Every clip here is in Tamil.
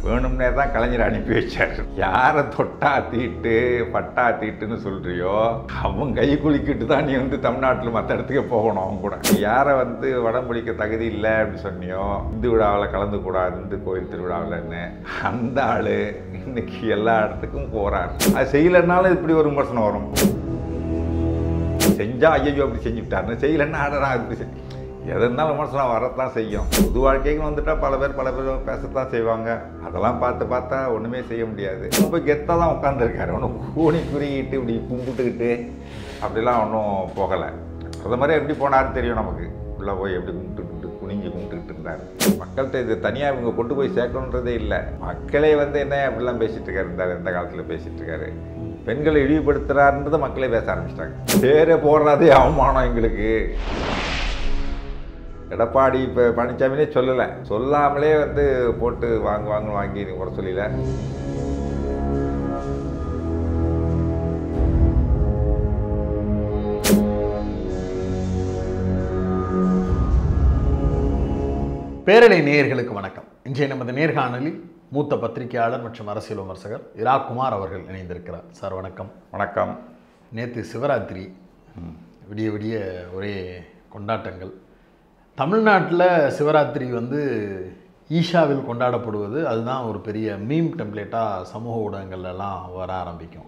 வேணும்னே தான் கலைஞர் அனுப்பி வச்சார் யாரை தொட்டா தீட்டு பட்டா தீட்டுன்னு சொல்றியோ அவன் கை குலுக்கிட்டு தான் நீ வந்து தமிழ்நாட்டில் மற்ற இடத்துக்கு போகணும் அவன் கூட யாரை வந்து வடம்பிடிக்க தகுதி இல்லை அப்படின்னு சொன்னியோ இந்து விழாவில் கலந்து கூடாது இந்து கோயில் திருவிழாவில்னு அந்த ஆள் இன்னைக்கு எல்லா இடத்துக்கும் போகிறார் அது செய்யலைன்னாலும் இப்படி ஒரு விமர்சனம் வரும் செஞ்சா ஐயோ அப்படி செஞ்சுட்டாருன்னு செய்யலைன்னா ஆடரா இப்படி செஞ்சு எது இருந்தாலும் விமர்சனம் வரத்தான் செய்யும் பொது வாழ்க்கைக்கு வந்துட்டா பல பேர் பல பேர் பேசத்தான் செய்வாங்க அதெல்லாம் பார்த்து பார்த்தா ஒன்றுமே செய்ய முடியாது ரொம்ப கெத்தாக தான் உட்காந்துருக்காரு ஒன்றும் கூணி குறுகிட்டு இப்படி கும்பிட்டுக்கிட்டு அப்படிலாம் ஒன்றும் போகலை அது மாதிரி எப்படி போனாருன்னு தெரியும் நமக்கு உள்ளே போய் எப்படி கும்பிட்டுக்கிட்டு குனிஞ்சு கும்பிட்டுக்கிட்டு இருந்தார் மக்கள்கிட்ட இது தனியாக இவங்க கொண்டு போய் சேர்க்கணுன்றதே இல்லை மக்களே வந்து என்ன அப்படிலாம் பேசிட்டு இருக்காரு இருந்தார் எந்த காலத்தில் பேசிட்டு இருக்காரு பெண்களை இழிவுபடுத்துறாருன்றதை மக்களே பேச ஆரம்பிச்சிட்டாங்க பேரே போடுறதே அவமானம் எங்களுக்கு எடப்பாடி இப்போ பழனிசாமினே சொல்லலை சொல்லாமலே வந்து போட்டு வாங்க வாங்க வாங்கி நீ குறை சொல்லல பேரலை நேயர்களுக்கு வணக்கம் இன்றைய நமது நேர்காணலில் மூத்த பத்திரிகையாளர் மற்றும் அரசியல் விமர்சகர் இரா குமார் அவர்கள் இணைந்திருக்கிறார் சார் வணக்கம் வணக்கம் நேற்று சிவராத்திரி விடிய விடிய ஒரே கொண்டாட்டங்கள் தமிழ்நாட்டில் சிவராத்திரி வந்து ஈஷாவில் கொண்டாடப்படுவது அதுதான் ஒரு பெரிய மீம் டெம்ப்ளேட்டாக சமூக ஊடகங்கள்லாம் வர ஆரம்பிக்கும்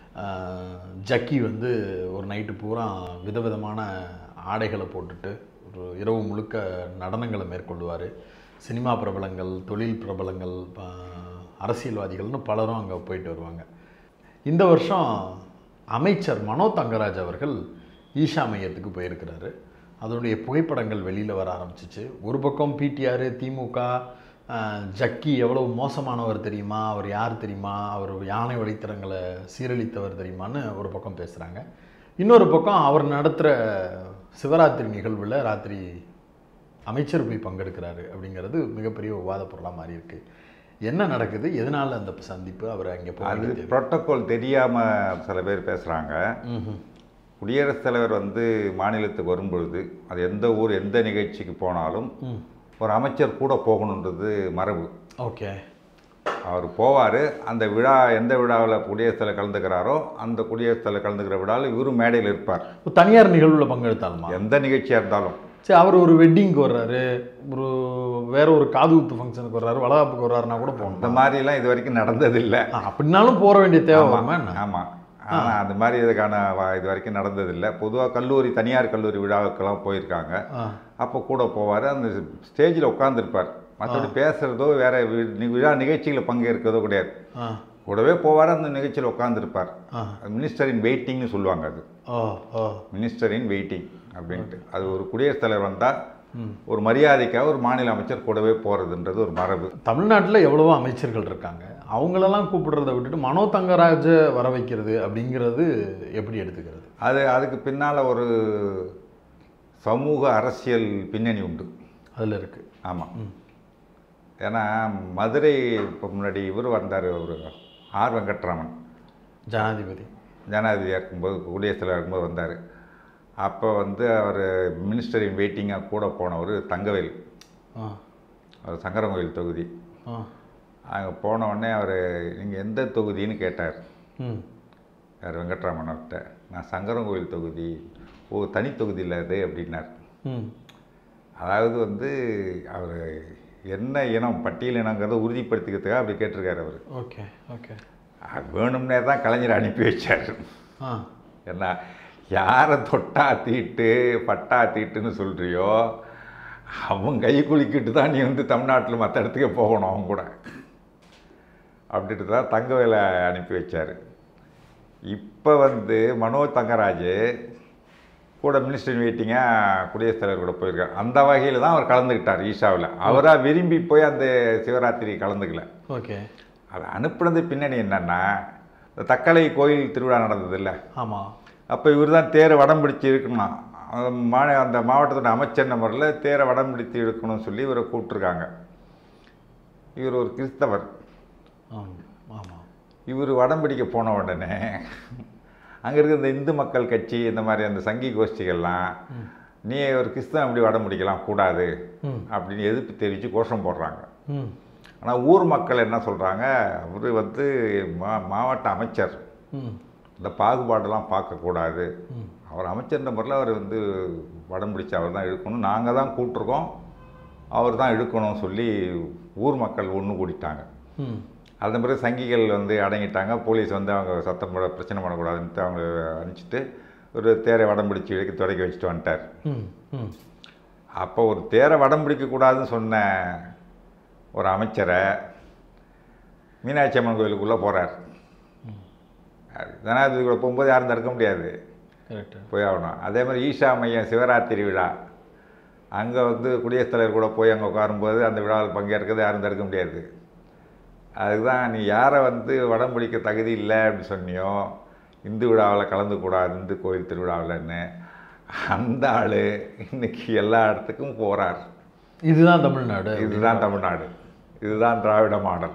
ஆஹ் ஜக்கி வந்து ஒரு நைட்டு பூரா விதவிதமான ஆடைகளை போட்டுட்டு ஒரு இரவு முழுக்க நடனங்களை மேற்கொள்வார் சினிமா பிரபலங்கள் தொழில் பிரபலங்கள் ஆஹ் அரசியல்வாதிகள்னு பலரும் அங்கே போயிட்டு வருவாங்க இந்த வருஷம் அமைச்சர் மனோ தங்கராஜ் அவர்கள் ஈஷா மையத்துக்கு போயிருக்கிறாரு அதனுடைய புகைப்படங்கள் வெளியில் வர ஆரம்பிச்சிச்சு ஒரு பக்கம் பிடிஆர் திமுக ஆஹ், ஜக்கி எவ்வளவு மோசமானவர் தெரியுமா அவர் யார் தெரியுமா அவர் யானை வழித்தடங்களை சீரழித்தவர் தெரியுமான்னு ஒரு பக்கம் பேசுகிறாங்க இன்னொரு பக்கம் அவர் நடத்துகிற சிவராத்திரி நிகழ்வில் ராத்திரி அமைச்சர் போய் பங்கெடுக்கிறாரு அப்படிங்கிறது மிகப்பெரிய விவாத பொருளாக மாறி இருக்கு என்ன நடக்குது எதனால அந்த சந்திப்பு அவர் அங்கே அது போய் புரோட்டோகால் தெரியாமல் சில பேர் பேசுகிறாங்க குடியரசுத் தலைவர் வந்து மாநிலத்துக்கு வரும்பொழுது அது எந்த ஊர் எந்த நிகழ்ச்சிக்கு போனாலும் ஒரு அமைச்சர் கூட போகணுன்றது மரபு ஓகே அவர் போவார் அந்த விழா எந்த விழாவில் குடியரசுத் தலைவர் கலந்துக்கிறாரோ அந்த குடியரசுத் தலைவர் கலந்துக்கிற விழாவில் இவரும் மேடையில் இருப்பார் தனியார் நிகழ்வில் பங்கெடுத்தாலுமா எந்த நிகழ்ச்சியாக இருந்தாலும் சரி அவர் ஒரு வெட்டிங்க்கு வர்றாரு ஒரு வேற ஒரு காது குத்து ஃபங்க்ஷனுக்கு வர்றாரு வளகாப்புக்கு வர்றாருன்னா கூட இந்த போகணும் மாதிரிலாம் இது வரைக்கும் நடந்ததில்லை ஆ, அப்படின்னாலும் போற வேண்டிய தேவை வருமா என்ன ஆமாம் ஆனால் அந்த மாதிரி இதுக்கான வா- இது வரைக்கும் நடந்ததில்லை பொதுவாக கல்லூரி தனியார் கல்லூரி விழாவுக்கெல்லாம் போயிருக்காங்க ஆ, அப்போ கூட போவார் அந்த ஸ்டேஜில் உட்காந்துருப்பார் மற்றபடி பேசுகிறதோ வேற வி- நி- விழா நிகழ்ச்சிகளில் பங்கேற்கிறதோ கிடையாது ஆ, கூடவே போவார் அந்த நிகழ்ச்சியில் உட்காந்துருப்பார் ஆ. மினிஸ்டர் இன் வெயிட்டிங்னு சொல்லுவாங்க அது ஓ ஓ மினிஸ்டர் இன் வெயிட்டிங் அப்படின்ட்டு அது ஒரு குடியரசுத் தலைவர் வந்தால் ஒரு மரியாதைக்காக ஒரு மாநில அமைச்சர் கூடவே போகிறதுன்றது ஒரு மரபு தமிழ்நாட்டில் எவ்வளவோ அமைச்சர்கள் இருக்காங்க அவங்களெல்லாம் கூப்பிடுறத விட்டுட்டு மனோ தங்கராஜ வர வைக்கிறது அப்படிங்கிறது எப்படி எடுத்துக்கிறது அது அதுக்கு பின்னால் ஒரு சமூக அரசியல் பின்னணி உண்டு அதில் இருக்கு ஆமாம் ஏன்னா மதுரை இப்போ முன்னாடி இவர் வந்தார் ஒரு ஆர் வெங்கட்ராமன் ஜனாதிபதி ஜனாதிபதியாக இருக்கும்போது குடியரசுத் தலைவர் இருக்கும்போது வந்தார் அப்போ வந்து அவர் மினிஸ்டர் இன் வெயிட்டிங்காக கூட போனவர் தங்கவேல் ஆ அவர் சங்கரங்கோயில் தொகுதி ஆ அங்கே போன உடனே அவர் நீங்கள் எந்த தொகுதின்னு கேட்டார் ம் யார் வெங்கட்ராமன் அவர்கிட்ட நான் சங்கரங்கோயில் தொகுதி ஓ தனி தொகுதி இல்லை அது அப்படின்னார் ம் அதாவது வந்து அவர் என்ன இனம் பட்டியல் இனங்கிறத உறுதிப்படுத்திக்கிறதுக்காக அப்படி கேட்டிருக்காரு அவர் ஓகே ஓகே வேணும்னே தான் கலைஞர் அனுப்பி வச்சார் ஆ என்ன யாரை தொட்டா தீட்டு பட்டா தீட்டுன்னு சொல்றியோ அவன் கை குலுக்கிட்டு தான் நீ வந்து தமிழ்நாட்டில் மற்ற இடத்துக்கு போகணும் அவன் கூட அப்படின்ட்டு தான் தங்கவேலை அனுப்பி வச்சார் இப்போ வந்து மனோ தங்கராஜ் கூட மினிஸ்டர் மீட்டிங்காக குடியரசுத் தலைவர் கூட போயிருக்கார் அந்த வகையில் தான் அவர் கலந்துக்கிட்டார் ஈஷாவில் அவராக விரும்பி போய் அந்த சிவராத்திரி கலந்துக்கல ஓகே அதை அனுப்புனது பின்னணி என்னன்னா இந்த தக்கலை கோயில் திருவிழா நடந்ததில்ல ஆமாம் அப்போ இவர் தான் தேரை வடம் பிடிச்சு இழுக்கணும் அந்த மா அந்த மாவட்டத்தோட அமைச்சர் நம்பரில் தேரை வடம் பிடித்து இழுக்கணும்னு சொல்லி இவரை கூப்பிட்ருக்காங்க இவர் ஒரு கிறிஸ்தவர் ஆம் ஆமாம் இவர் வடம் பிடிக்க போன உடனே அங்கே இருக்கிற இந்த இந்து மக்கள் கட்சி இந்த மாதிரி அந்த சங்கி கோஷ்டிகள்லாம் நீ ஒரு கிறிஸ்தவன் அப்படி வடம் பிடிக்கலாம் கூடாது ம் அப்படின்னு எதிர்ப்பு தெரிவித்து கோஷம் போடுறாங்க ம் ஆனால் ஊர் மக்கள் என்ன சொல்கிறாங்க அவர் வந்து மா மாவட்ட அமைச்சர் ம் இந்த பாகுபாடெல்லாம் பார்க்கக்கூடாது ம் அவர் அமைச்சர்ன்ற முறையில் அவர் வந்து வடம் பிடிச்சு அவர் தான் இழுக்கணும் நாங்கள் தான் கூப்பிட்ருக்கோம் அவர் தான் இழுக்கணும்னு சொல்லி ஊர் மக்கள் ஒன்று கூடிட்டாங்க ம் அதன் பிறகு சங்கிகள் வந்து அடங்கிட்டாங்க போலீஸ் வந்து அவங்க சத்தம் போட பிரச்சனை பண்ணக்கூடாதுன்ட்டு அவங்க அனுப்பிச்சிட்டு ஒரு தேரை வடம் பிடிச்சி இழுக்க தொடக்கி வச்சுட்டு வந்துட்டார் ம் ம் அப்போ ஒரு தேரை வடம் பிடிக்கக்கூடாதுன்னு சொன்ன ஒரு அமைச்சரை மீனாட்சி அம்மன் கோயிலுக்குள்ளே போகிறார் ஜனாதிபதி கூட போகும்போது யாரும் தடுக்க முடியாது கரெக்டு போய் ஆகணும் அதே மாதிரி ஈஷா மையம் சிவராத்திரி விழா அங்கே வந்து குடியரசுத் தலைவர் கூட போய் அங்கே உட்காரும்போது அந்த விழாவில் பங்கேற்கிறது யாரும் தடுக்க முடியாது அதுதான் நீ யாரை வந்து வடம் பிடிக்க தகுதி இல்லை அப்படின்னு சொன்னியோ இந்து விழாவில் கலந்துக்கூடாது இந்து கோயில் திருவிழாவில்னு அந்த ஆள் இன்னைக்கு எல்லா இடத்துக்கும் போகிறார் இதுதான் தமிழ்நாடு இதுதான் தமிழ்நாடு இதுதான் திராவிட மாடல்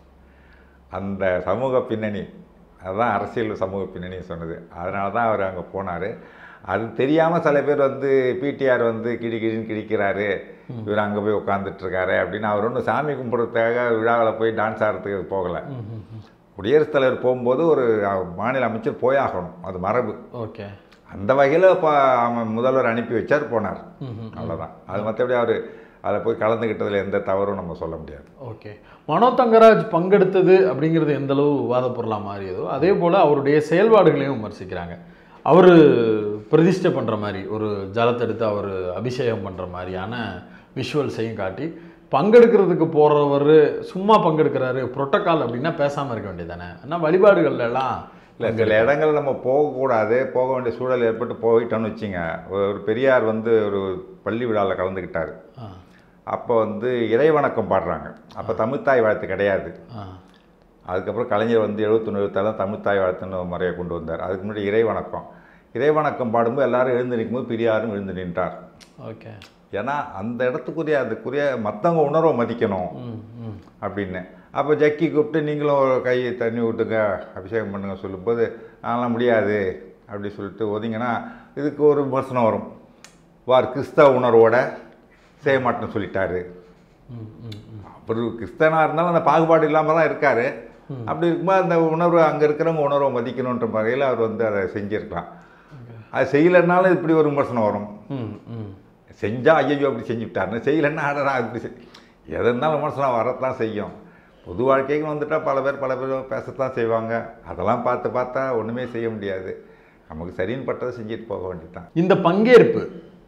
அந்த சமூக பின்னணி அதுதான் அரசியல் சமூக பின்னணி சொன்னது அதனால தான் அவர் அங்கே போனார் அது தெரியாமல் சில பேர் வந்து பிடிஆர் வந்து கிடி கிடின்னு கிடிக்கிறாரு இவர் அங்கே போய் உட்காந்துட்டு இருக்காரு அப்படின்னு அவர் ஒன்றும் சாமி கும்பிட்றதுக்காக விழாவில் போய் டான்ஸ் ஆடுறதுக்கு போகலை ம் ம் ம் குடியரசுத் தலைவர் போகும்போது ஒரு அஹ், மாநில அமைச்சர் போயாகணும் அது மரபு ஓகே அந்த வகையில் இப்போ அவன் முதல்வர் அனுப்பி வச்சார் போனார் ம் ம் அவ்வளோதான் அது மற்றபடி அவர் அதில் போய் கலந்துக்கிட்டதில் எந்த தவறும் நம்ம சொல்ல முடியாது ஓகே மனோ தங்கராஜ் பங்கெடுத்தது அப்படிங்கிறது எந்த அளவு விவாதப் பொருளாக மாறியதோ அதே போல் அவருடைய செயல்பாடுகளையும் விமர்சிக்கிறாங்க அவர் பிரதிஷ்டை பண்ணுற மாதிரி ஒரு ஜலத்தை எடுத்து அவர் அபிஷேகம் பண்ணுற மாதிரியான விஷுவல்ஸையும் காட்டி பங்கெடுக்கிறதுக்கு போகிறவர் சும்மா பங்கெடுக்கிறாரு புரோட்டோக்கால் அப்படின்னா பேசாமல் இருக்க வேண்டியதானே ஏன்னா வழிபாடுகள்ல எல்லாம் இல்லை சில இடங்கள் நம்ம போகக்கூடாது போக வேண்டிய சூழல் ஏற்பட்டு போயிட்டோன்னு வச்சுங்க ஒரு பெரியார் வந்து ஒரு பள்ளி விழாவில் கலந்துக்கிட்டார் ஆ அப்போ வந்து இறைவணக்கம் பாடுறாங்க அப்போ தமிழ்த்தாய் வாழ்த்து கிடையாது ஆ அதுக்கப்புறம் கலைஞர் வந்து எழுபத்தொன்று எழுபத்தாறு தமிழ்த்தாய் வாழ்த்துன்னு ஒரு முறையை கொண்டு வந்தார் அதுக்கு முன்னாடி இறைவணக்கம் இறைவணக்கம் பாடும்போது எல்லாரும் எழுந்து நிற்கும்போது பெரியாரும் எழுந்து நின்றார் ஓகே ஏன்னா அந்த இடத்துக்குரிய அதுக்குரிய மற்றவங்க உணர்வை மதிக்கணும் ம் ம் அப்படின்னு அப்போ ஜக்கி கூப்பிட்டு நீங்களும் ஒரு கை தண்ணி விட்டுங்க அபிஷேகம் பண்ணுங்க சொல்லும்போது அதெல்லாம் முடியாது அப்படி சொல்லிட்டு ஒதிங்கன்னா இதுக்கு ஒரு விமர்சனம் வரும் வார் கிறிஸ்தவ உணர்வோட செய்ய மாட்டேன்னு சொல்லிட்டாரு ம் ம் ம் அப்புறம் கிறிஸ்தவனாக இருந்தாலும் அந்த பாகுபாடு இல்லாமல் தான் இருக்காரு அப்படி இருக்கும்போது அந்த உணர்வு அங்கே இருக்கிறவங்க உணர்வை மதிக்கணுன்ற வகையில் அவர் வந்து அதை செஞ்சுருக்கலாம் அது செய்யலைன்னாலும் இப்படி ஒரு விமர்சனம் வரும் ம் ம் செஞ்சால் ஐயோ அப்படி செஞ்சுட்டாருன்னு செய்யலைன்னா ஆடரா அப்படி செய் எது இருந்தாலும் விமர்சனம் வரத்தான் செய்யும் பொது வாழ்க்கைக்கு வந்துட்டால் பல பேர் பல பேர் பேசத்தான் செய்வாங்க அதெல்லாம் பார்த்து பார்த்தா ஒன்றுமே செய்ய முடியாது நமக்கு சரின்னு பட்டதை செஞ்சுட்டு போக வேண்டியதுதான் இந்த பங்கேற்பு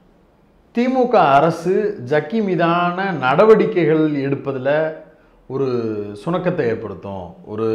திமுக அரசு ஜக்கி மீதான நடவடிக்கைகள் எடுப்பதில் ஒரு சுணக்கத்தை ஏற்படுத்தும் ஒரு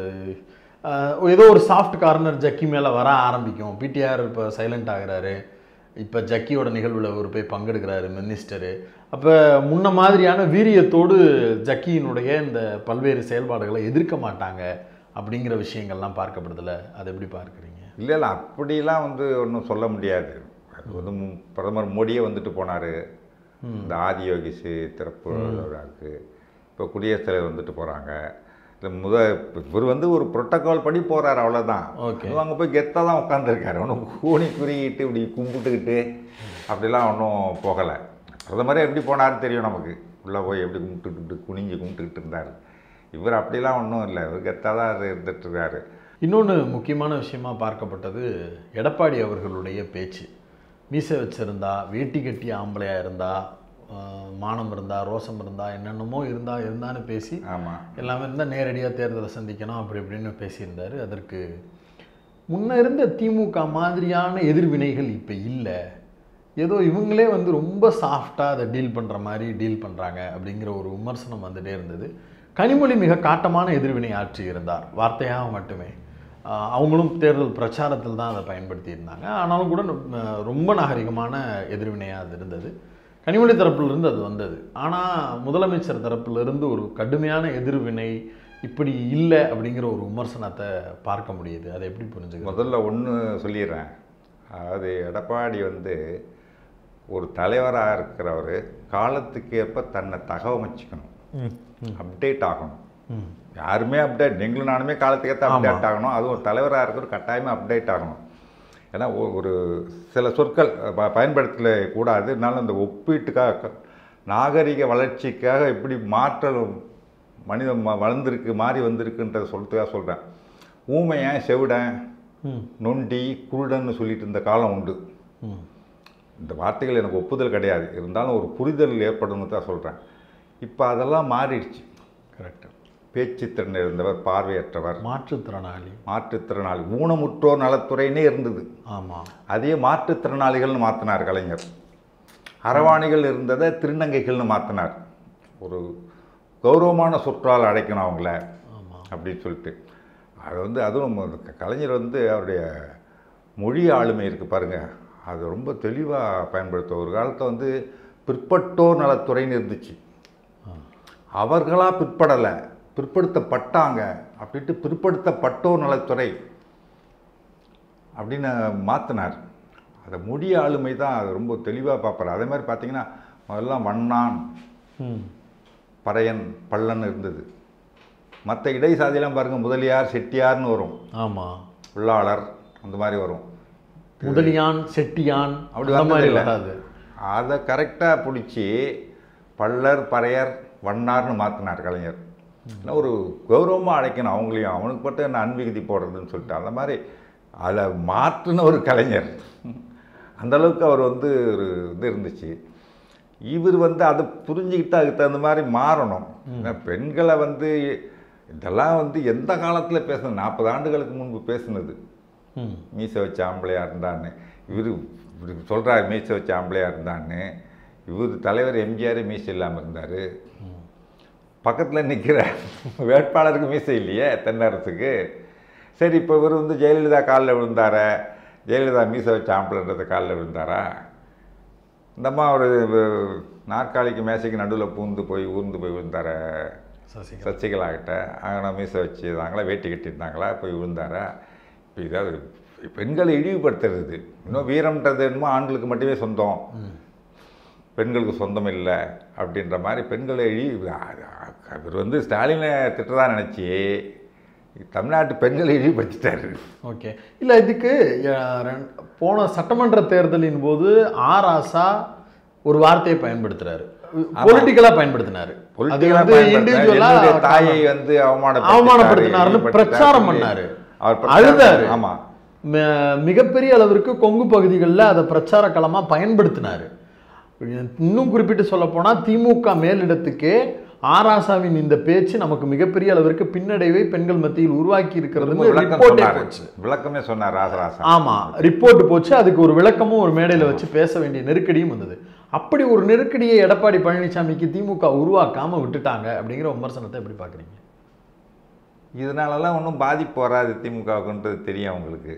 அஹ், ஏதோ ஒரு சாஃப்ட் கார்னர் ஜக்கி மேலே வர ஆரம்பிக்கும் பிடிஆர் இப்போ சைலண்ட் ஆகுறாரு இப்போ ஜக்கியோட நிகழ்வில் அவர் போய் பங்கெடுக்கிறாரு மினிஸ்டரு அப்போ முன்ன மாதிரியான வீரியத்தோடு ஜக்கியினுடைய இந்த பல்வேறு செயல்பாடுகளை எதிர்க்க மாட்டாங்க அப்படிங்கிற விஷயங்கள்லாம் பார்க்கப்படுதில்ல அதை எப்படி பார்க்குறீங்க இல்லை இல்லை அப்படிலாம் வந்து ஒன்றும் சொல்ல முடியாது அது வந்து மு- பிரதமர் மோடியே வந்துட்டு போனார் இந்த ஆதியோகிஷு திறப்பு விழாவுக்கு இப்போ குடியரசுத் தலைவர் வந்துட்டு போகிறாங்க இல்லை முத இவர் வந்து ஒரு புரோட்டோகால் படி போகிறார் அவ்வளோதான் Okay. அங்கே போய் கெத்தாக தான் உட்காந்துருக்காரு ஒன்றும் கூணி குறுகிட்டு இப்படி கும்பிட்டுக்கிட்டு அப்படிலாம் ஒன்றும் போகலை பிரதமரே எப்படி போனாருன்னு தெரியும் நமக்கு உள்ளே போய் எப்படி கும்பிட்டுக்கிட்டு குனிஞ்சு கும்பிட்டுக்கிட்டு இருந்தார் இவர் அப்படிலாம் ஒன்றும் இல்லை இவர் கெத்தாக தான் இருந்துட்டு இருக்காரு இன்னொன்று முக்கியமான விஷயமா பார்க்கப்பட்டது எடப்பாடி அவர்களுடைய பேச்சு மீசை வச்சிருந்தா வேட்டி கட்டி ஆம்பளையா இருந்தா ஆஹ், மானம் இருந்தா ரோசம் இருந்தா என்னென்னமோ இருந்தா இருந்தான்னு பேசி ஆமாம் எல்லாமே இருந்தால் நேரடியாக தேர்தலை சந்திக்கணும் அப்படி இப்படின்னு பேசியிருந்தாரு அதற்கு முன்ன இருந்த திமுக மாதிரியான எதிர்வினைகள் இப்போ இல்லை ஏதோ இவங்களே வந்து ரொம்ப சாஃப்டாக அதை டீல் பண்ணுற மாதிரி டீல் பண்ணுறாங்க அப்படிங்கிற ஒரு விமர்சனம் வந்துட்டே இருந்தது கனிமொழி மிக காட்டமான எதிர்வினை ஆற்றி இருந்தார் வார்த்தையாக மட்டுமே ஆஹ் அவங்களும் தேர்தல் பிரச்சாரத்தில் தான் அதை பயன்படுத்தி இருந்தாங்க ஆனாலும் கூட ரொம்ப- ரொம்ப நாகரிகமான எதிர்வினையாக அது இருந்தது கனிமொழி தரப்பிலிருந்து அது வந்தது ஆனால் முதலமைச்சர் தரப்பிலிருந்து ஒரு கடுமையான எதிர்வினை இப்படி இல்லை அப்படிங்கிற ஒரு விமர்சனத்தை பார்க்க முடியுது அதை எப்படி புரிஞ்சுக்கிறது முதல்ல ஒன்று சொல்லிடுறேன் அதாவது எடப்பாடி வந்து ஒரு தலைவராக இருக்கிறவர் காலத்துக்கு ஏற்ப தன்னை தகவமைச்சுக்கணும் அப்டேட் ஆகணும் ம் யாருமே அப்டேட் நீங்களும் நானுமே காலத்துக்கு ஏற்ற அப்டேட் ஆகணும் அதுவும் ஒரு தலைவராக இருக்கிற கட்டாயமாக அப்டேட் ஆகணும் ஏன்னா ஒ- ஒரு சில சொற்கள் ப- பயன்படுத்தல கூடாது இருந்தாலும் அந்த ஒப்பீட்டுக்காக நாகரிக வளர்ச்சிக்காக எப்படி மாற்றம் மனிதன் ம- வளர்ந்துருக்கு மாறி வந்திருக்குன்றத சொல்றதுக்காக சொல்கிறேன் ஊமையன் செவிடன் ம் நொண்டி குருடன்னு சொல்லிட்டு இருந்த காலம் உண்டு ம் இந்த வார்த்தைகள் எனக்கு ஒப்புதல் கிடையாது இருந்தாலும் ஒரு புரிதல் ஏற்படும்னு தான் சொல்கிறேன் இப்போ அதெல்லாம் மாறிடுச்சு கரெக்ட் பேச்சுத்திறன் இருந்தவர் பார்வையற்றவர் மாற்றுத்திறனாளி மாற்றுத்திறனாளி ஊனமுற்றோர் நலத்துறைன்னே இருந்தது ஆமாம் அதே மாற்றுத்திறனாளிகள்னு மாற்றினார் கலைஞர் அரவாணிகள் இருந்ததை திருநங்கைகள்னு மாற்றினார் ஒரு கௌரவமான சொற்றால் அழைக்கணும் அவங்கள ஆமாம் அப்படின்னு சொல்லிட்டு அது வந்து அதுவும் க- கலைஞர் வந்து அவருடைய மொழி ஆளுமை இருக்குது பாருங்கள் அது ரொம்ப தெளிவாக பயன்படுத்த ஒரு காலத்தில் வந்து பிற்பட்டோர் நலத்துறைன்னு இருந்துச்சு அவர்களாக பிற்படலை பிற்படுத்தப்பட்டாங்க அப்படின்ட்டு பிற்படுத்தப்பட்டோர் நலத்துறை அப்படின்னு மாற்றினார் அதை மொழி ஆளுமை தான் அது ரொம்ப தெளிவாக பார்ப்பார் அதே மாதிரி பார்த்தீங்கன்னா முதல்ல வண்ணான் ம் பறையன் பள்ளன் இருந்தது மற்ற இடைசாதியெல்லாம் பாருங்கள் முதலியார் செட்டியார்னு வரும் ஆமாம் உள்ளாளர் அந்த மாதிரி வரும் முதலியான் செட்டியான் அப்படி அந்த மாதிரி வந்ததில்லை. வராது அதை கரெக்டாக பிடிச்சி பள்ளர் பறையர் வண்ணார்னு மாற்றினார் கலைஞர் ஏன்னா ஒரு கௌரவமாக அழைக்கணும் அவங்களையும் அவனுக்கு மட்டும் என்ன அன்பிகுதி போடுறதுன்னு சொல்லிட்டு அந்த மாதிரி அதை மாற்றின ஒரு கலைஞர் அந்த அளவுக்கு அவர் வந்து ஒரு இது இருந்துச்சு இவர் வந்து அதை புரிஞ்சுக்கிட்டு அதுக்கு தகுந்த மாதிரி மாறணும் ஏன்னா பெண்களை வந்து இதெல்லாம் வந்து எந்த காலத்தில் பேசுனது நாற்பது ஆண்டுகளுக்கு முன்பு பேசுனது ம் மீசை வச்ச ஆம்பளையாக இருந்தான்னு இவர் இப்படி சொல்கிறார் மீசை வச்ச ஆம்பளையாக இருந்தான்னு இவர் தலைவர் எம்ஜிஆர் மீசை இல்லாமல் இருந்தார் பக்கத்தில் நிற்கிற வேட்பாளருக்கு மீசை இல்லையே தென்னரசுக்கு சரி இப்போ இவர் வந்து ஜெயலலிதா காலில் விழுந்தார ஜெயலலிதா மீசை வச்ச ஆம்பளைன்றது காலில் விழுந்தாரா இந்த அம்மா ஒரு அஹ், நாற்காலிக்கு மேசைக்கு நடுவில் பூந்து போய் ஊர்ந்து போய் விழுந்தார சசிகலா சசிகலா கிட்ட அங்கே மீசை வச்சுருந்தாங்களா வேட்டி கட்டியிருந்தாங்களா போய் விழுந்தாரா இப்போ இதாவது பெண்களை இழிவுபடுத்துறது இன்னும் வீரம்ன்றது என்னமோ ஆண்களுக்கு மட்டுமே சொந்தம் பெண்களுக்கு சொந்தம் இல்லை அப்படின்ற மாதிரி பெண்களை இழிவு அவர் வந்து ஸ்டாலினை திட்டதா நினச்சி தமிழ்நாட்டு பெண்களை இழிவுபடுத்திட்டாரு ஓகே இல்லை இதுக்கு அஹ், ரெண்- போன சட்டமன்ற தேர்தலின் போது ஆர் ஆசா ஒரு வார்த்தையை பயன்படுத்துறாரு பொலிட்டிக்கலாக பயன்படுத்தினாரு அது பொலிட்டிக்கலா வந்து பயன்படுத்தினாரு. இண்டிவிஜுவலா என்னுடைய தாயை வந்து அவமானப்படுத்திட்டாரு, அவமானப்படுத்தினாருன்னு இழிவுபடுத்திட்டாரு. பிரச்சாரம் பண்ணாரு. அவர் பிரச்சாரம் அழுதாரு. ஆமா ம- மிகப்பெரிய அளவிற்கு கொங்கு பகுதிகளில் அதை பிரச்சார களமாக பயன்படுத்தினார் இன்னும் குறிப்பிட்டு சொல்ல திமுக மேலிடத்துக்கே ஆராசாவின் இந்த பேச்சு நமக்கு மிகப்பெரிய அளவிற்கு பின்னடைவை பெண்கள் மத்தியில் உருவாக்கி இருக்கிறது விளக்கம் ரிப்போர்ட்டே சொன்னாரு. போச்சு விளக்கமே சொன்னார் ராசராசன் ஆமா ரிப்போர்ட் போச்சு அதுக்கு ஒரு விளக்கமும் ஒரு மேடையில் வச்சு பேச வேண்டிய நெருக்கடியும் வந்தது அப்படி ஒரு நெருக்கடியை எடப்பாடி பழனிசாமிக்கு திமுக உருவாக்காம விட்டுட்டாங்க அப்படிங்கிற விமர்சனத்தை எப்படி பார்க்குறீங்க இதனாலலாம் ஒன்றும் பாதிப்பு வராது திமுகவுக்குன்றது தெரியும் அவங்களுக்கு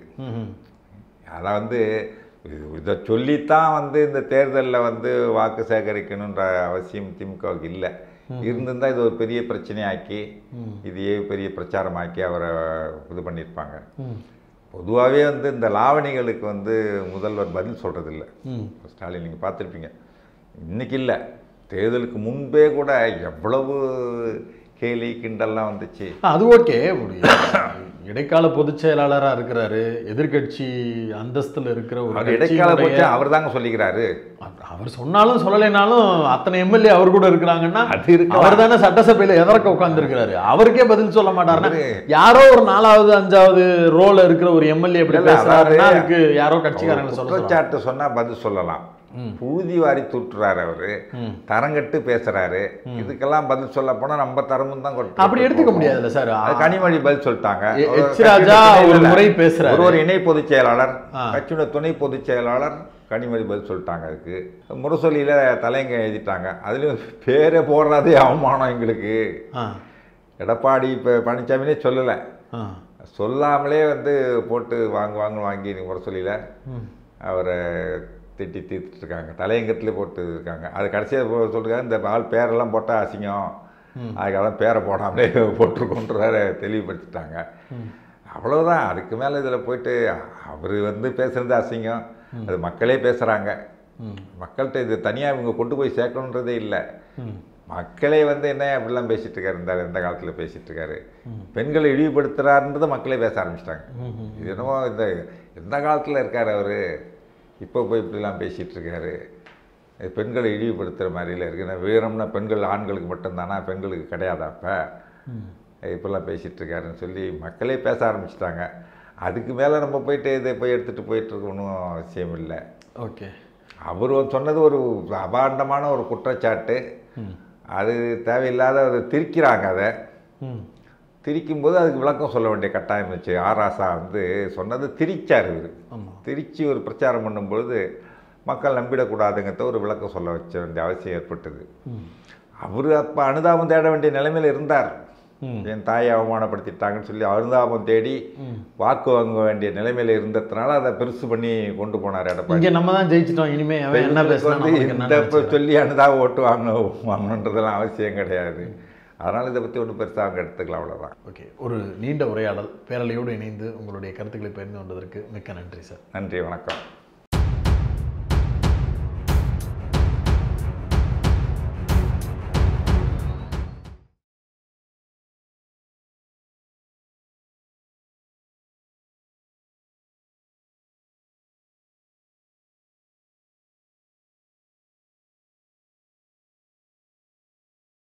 அதான் வந்து இது- இதை சொல்லித்தான் வந்து இந்த தேர்தலில் வந்து வாக்கு சேகரிக்கணுன்ற அவசியம் திமுகவுக்கு இல்லை இருந்திருந்தா இது ஒரு பெரிய பிரச்சனையாக்கி இதையே பெரிய பிரச்சாரமாக்கி அவரை இது பண்ணியிருப்பாங்க பொதுவாகவே வந்து இந்த லாவணிகளுக்கு வந்து முதல்வர் பதில் சொல்கிறதில்ல ம் ஸ்டாலின் நீங்கள் பார்த்துருப்பீங்க இன்னைக்கு இல்லை தேர்தலுக்கு முன்பே கூட எவ்வளவு கேலி கிண்டல்லாம் வந்துச்சு அது ஓகே ஒரு இடைக்கால பொதுச் செயலாளரா இருக்கிறாரு எதிர்க்கட்சி அந்தஸ்துல இருக்கிற ஒரு அவர் இடைக்கால கட்சியினுடைய- போச்சு அவர் தாங்க சொல்லிக்கிறாரு அவர் அவர் சொன்னாலும் சொல்லலைனாலும் அத்தனை எம்எல்ஏ அவர் கூட இருக்கிறாங்கன்னா அது இருக்கலாம். அவர் தானே சட்டசபையில எதற்க உட்கார்ந்துருக்கிறாரு அவருக்கே பதில் சொல்ல மாட்டாருன்னா அவரு- யாரோ ஒரு நாலாவது அஞ்சாவது ரோல இருக்கிற ஒரு எம்எல்ஏ இப்படி இல்ல, பேசுறாருன்னா அதாவது அதுக்கு யாரோ கட்சிக்காரங்க சொல்ல சொல்றாங்க. குற்றச்சாட்டு சொன்னா பதில் சொல்லலாம் புழுதி வாரி தூட்டுறாரு அவரு ம். தரங்கட்டு பேசுறாரு இதுக்கெல்லாம் பதில் சொல்ல போனா நம்ம தரமும் தான் கொட்டு- அப்படி எடுத்துக்க முடியாதுல்ல சார் அது கனிமொழி பதில் சொல்லிட்டாங்க எ- ஒரு எச். ராஜா கட்சியோட ஒரு துணை- முறை பேசுறாரு. ஒரு ஒரு இணை பொதுச் செயலாளர் ஆ. கட்சியோட துணை பொதுச் செயலாளர் கனிமொழி பதில் சொல்லிட்டாங்க அதுக்கு முரசொலியில தலைங்க எழுதிட்டாங்க அதுலயும் பேரை போடுறதே அவமானம் எங்களுக்கு ஆ, எடப்பாடி இப்போ பழனிசாமினே சொல்லலை ஆ, சொல்லாமலே வந்து போட்டு வாங்க வாங்க வாங்கி முரசொலியில் ம். அவரை திட்டி தீர்த்துட்டு இருக்காங்க தலையங்கத்திலே போட்டு இருக்காங்க அது கடைசியாக சொல்லிருக்காங்க இந்த ஆள் பேரெல்லாம் போட்டால் அசிங்கம் அதுக்கெல்லாம் பேரை போடாமலே போட்டிருக்கோன்ற தெளிவுபடுத்திட்டாங்க அவ்வளவுதான் அதுக்கு மேலே இதில் போயிட்டு அவர் வந்து பேசுறது அசிங்கம் அது மக்களே பேசுகிறாங்க மக்கள்கிட்ட இது தனியாக இவங்க கொண்டு போய் சேர்க்கணுன்றதே இல்லை ம். மக்களே வந்து என்ன அப்படிலாம் பேசிட்டு இருக்காரு இந்த இந்த காலத்தில் பேசிட்டு இருக்காரு பெண்களை இழிவுபடுத்துறாருன்றதை மக்களே பேச ஆரம்பிச்சிட்டாங்க இது என்னமோ இந்த எந்த காலத்தில் இருக்கார் அவர் இப்போ போய் இப்படிலாம் பேசிட்டு இருக்காரு இது பெண்களை இழிவுபடுத்துகிற மாதிரில இருக்கு நான் வீரம்னா பெண்கள் ஆண்களுக்கு மட்டும்தானா பெண்களுக்கு கிடையாதா அப்போ இப்போல்லாம் பேசிகிட்டு இருக்காருன்னு சொல்லி மக்களே பேச ஆரம்பிச்சிட்டாங்க அதுக்கு மேலே நம்ம போயிட்டு இதை போய் எடுத்துகிட்டு போயிட்டு இருக்கணும் அவசியம் இல்லை ஓகே அவர் வந்து சொன்னது ஒரு அபாண்டமான ஒரு குற்றச்சாட்டு அது தேவையில்லாத அதை திரிக்கிறாங்க அதை ம் திரிக்கும்போது அதுக்கு விளக்கம் சொல்ல வேண்டிய கட்டாயம் இருந்துச்சு ஆராசா வந்து சொன்னது திரிச்சார் இவர் ஆமாம் திரிச்சு ஒரு பிரச்சாரம் பண்ணும்பொழுது மக்கள் நம்பிடக்கூடாதுங்கிறத ஒரு விளக்கம் சொல்ல வச்ச வேண்டிய அவசியம் ஏற்பட்டது ம் அவர் அப்போ அனுதாபம் தேட வேண்டிய நிலைமையில் இருந்தார் ம். என் தாயை அவமானப்படுத்திட்டாங்கன்னு சொல்லி அனுதாபம் தேடி ம். வாக்கு வாங்க வேண்டிய நிலைமையில் இருந்ததுனால அதை பெருசு பண்ணி கொண்டு போனார் எடப்பாடி இங்கே நம்ம தான் ஜெயிச்சிட்டோம் இனிமே அவன் என்ன இவங்களுக்கு பேசுனா வந்து நமக்கு என்ன இந்த இப்போ நினைச்சுக்கிறான்? சொல்லி அனுதாபம் ஓட்டு வாங்க வாங்கணுன்றதெல்லாம் அவசியம் கிடையாது அதனால் இதை பற்றி ஒன்றும் பெருசாக அவங்க எடுத்துக்கலாம் அவ்வளோதான் ஓகே ஒரு நீண்ட உரையாடல் பேரலையோடு இணைந்து உங்களுடைய கருத்துக்களை பகிர்ந்து கொண்டதற்கு மிக்க நன்றி சார் நன்றி வணக்கம்